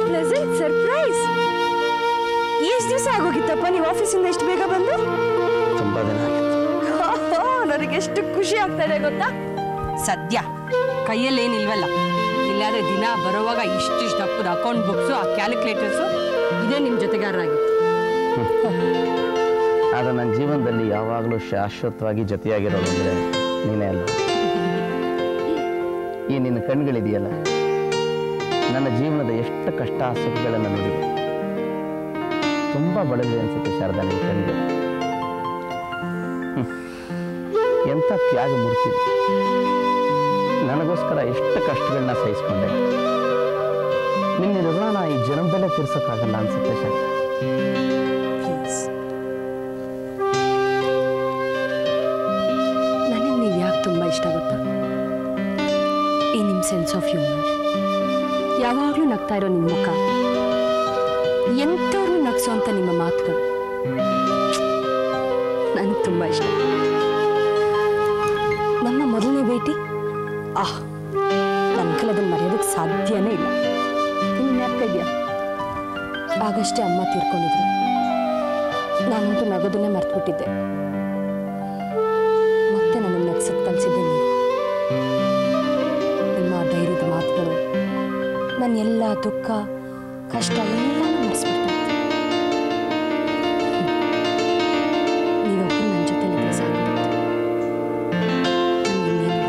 Pleasant surprise ಎಷ್ಟು ದಿವಸ ಆಗೋಗಿತ್ತಪ್ಪ ನೀವು ಆಫೀಸಿಂದ ಎಷ್ಟು ಬೇಗ ಬಂದು ತುಂಬ ದಿನ ಆಗಿತ್ತು ನನಗೆ ಎಷ್ಟು ಖುಷಿ ಆಗ್ತಾ ಇದೆ ಗೊತ್ತಾ ಸದ್ಯ ಕೈಯಲ್ಲಿ ಏನಿಲ್ವಲ್ಲ ಇಲ್ಲಾದ್ರೆ ದಿನ ಬರುವಾಗ ಇಷ್ಟಿಷ್ಟು ದಪ್ಪದ ಅಕೌಂಟ್ ಬುಕ್ಸು ಆ ಕ್ಯಾಲ್ಕುಲೇಟರ್ಸು ಇದೇ ನಿಮ್ಮ ಜೊತೆಗಾರರಾಗಿತ್ತು ಆದರೆ ನನ್ನ ಜೀವನದಲ್ಲಿ ಯಾವಾಗಲೂ ಶಾಶ್ವತವಾಗಿ ಜೊತೆಯಾಗಿರೋದು ಅಂದರೆ ನೀನೇ ಅಲ್ಲ ಈ ನಿನ್ನ ಕಣ್ಗಳಿದೆಯಲ್ಲ ನನ್ನ ಜೀವನದ ಎಷ್ಟು ಕಷ್ಟ ಸುಖಗಳನ್ನು ನೋಡಿದೆ ತುಂಬ ಬಳಲಿದೆ ಅನ್ಸುತ್ತೆ ಶಾರದಾ ನಿನ್ನ ಕಣ್ಗಳು ಹ್ಮ್. ಎಂಥ ತ್ಯಾಗ ಮೂರ್ತಿ ನನಗೋಸ್ಕರ ಎಷ್ಟು ಕಷ್ಟಗಳನ್ನ ಸಹಿಸ್ಕೊಂಡೆ ನಿನ್ನ ಋಣನ ಈ ಜನ್ಮದಲ್ಲೇ ತೀರ್ಸೋಕ್ಕಾಗಲ್ಲ ಅನ್ಸುತ್ತೆ ಶಾರದಾ ಪ್ಲೀಸ್ ನನಗೆ ನೀವು ಯಾಕೆ ತುಂಬ ಇಷ್ಟ ಗೊತ್ತಾ ಈ ನಿಮ್ಮ ಸೆನ್ಸ್ ಆಫ್ ಹ್ಯೂಮರ್ ಯಾವಾಗಲೂ ನಗ್ತಾ ಇರೋ ನಿಮ್ಮ ಮುಖ ಎಂಥವ್ರನ್ನೂ ನಗ್ಸೋಂಥ ನಿಮ್ಮ ಮಾತುಗಳು ನನಗೆ ತುಂಬ ಇಷ್ಟ ನಮ್ಮ ಮೊದಲನೇ ಭೇಟಿ ಆಹ್ ನನ್ನ ಕೈಲಿ ಅದನ್ನು ಮರೆಯೋದಕ್ಕೆ ಸಾಧ್ಯನೇ ಇಲ್ಲ ನಿಮ್ಗೆ ಜ್ಞಾಪಕ ಇದೆಯಾ ಆಗಷ್ಟೇ ಅಮ್ಮ ತೀರ್ಕೊಂಡಿದ್ರು ನಾನಂತೂ ನಗೋದನ್ನೇ ಮರ್ತ್ಬಿಟ್ಟಿದ್ದೆ ಮತ್ತೆ ನನ್ನ ನಗ್ಸಕ್ಕೆ ಕಲಿಸಿದ್ದೆ ನೀವು ನಿಮ್ಮ ಧೈರ್ಯದ ಮಾತುಗಳು ನನ್ನ ಎಲ್ಲ ದುಃಖ ಕಷ್ಟ ಎಲ್ಲ ಮರೆಸ್ಬಿಡ್ತಾ ನೀವೊಬ್ಬರು ನನ್ನ ಜೊತೆಲಿದ್ರೆ ಸಾಕು ನನಗಿನ್ನೇನು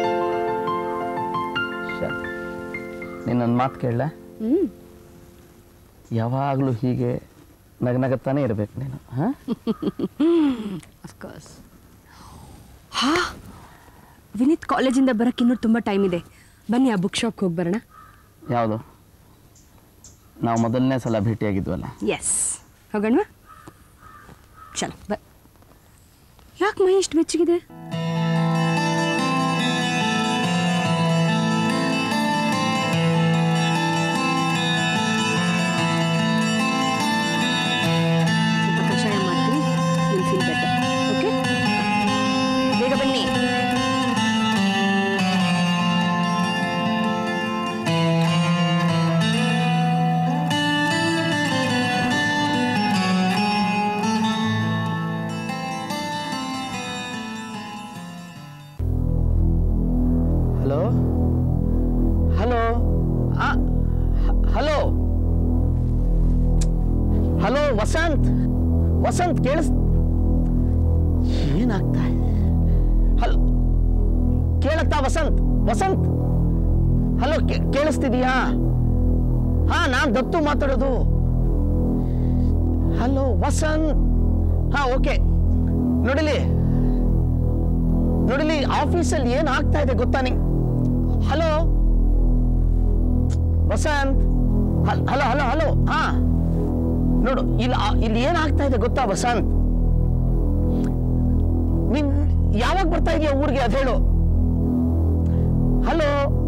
ಬೇಡ. ನಿನ್ನೊಂದು ಮಾತು ಕೇಳಲ್ಲ ಹ್ಮ್ ಯಾವಾಗಲೂ ಹೀಗೆ ನಗನಗತ್ತಾನೆ ಇರಬೇಕು ನೀನು ಹಾಂ ಅಫ್ಕೋರ್ಸ್ ಹಾ ವಿನೀತ್ ಕಾಲೇಜಿಂದ ಬರೋಕ್ಕೆ ಇನ್ನೂ ತುಂಬ ಟೈಮ್ ಇದೆ ಬನ್ನಿ ಆ ಬುಕ್ ಶಾಪ್ಗೆ ಹೋಗಿ ಬರೋಣ ಯಾವುದು ನಾವು ಮೊದಲನೇ ಸಲ ಭೇಟಿಯಾಗಿದ್ವಲ್ಲ ಎಸ್ ಹೋಗೋಣ ಚಲೋ ಬ ಯಾಕೆ ಮೈ ಇಷ್ಟು ಬೆಚ್ಚಗಿದೆ ಸ್ವಲ್ಪ ಕಷಾಯ ಮಾಡ್ತೀನಿ ವಿಲ್ ಫೀಲ್ ಬೆಟರ್ ಓಕೆ ಬೇಗ ಬನ್ನಿ hello hello hello hello Vasant Vasant ಕೇಳಿಸ್ ಏನಾಗ್ತಾ ಇದೆ ಹಲೋ ಕೇಳತ್ತಾ ವಸಂತ್ ವಸಂತ್ ಹಲೋ ಕೇಳಿಸ್ತಿದೀಯಾ ಹಾ ನಾನ್ ದತ್ತು ಮಾತಾಡೋದು ಹಲೋ ವಸಂತ್ ಹಾ ಓಕೆ ನೋಡಿಲಿ ನೋಡಿಲಿ ಆಫೀಸಲ್ಲಿ ಏನ್ ಆಗ್ತಾ ಇದೆ ಗೊತ್ತಾ ನಿಂಗೆ ಹಲೋ ವಸಂತ್ ಹಲ್- ಹಲೋ ಹಲೋ ಹಲೋ ಹಾ ನೋಡು ಇಲ್ಲಿ ಆ- ಇಲ್ಲಿ ಏನ್ ಆಗ್ತಾ ಇದೆ ಗೊತ್ತಾ ವಸಂತ್ ನೀನ್ ಯಾವಾಗ ಬರ್ತಾ ಇದೀಯ ಊರಿಗೆ ಅದ್ ಹೇಳು ಹಲೋ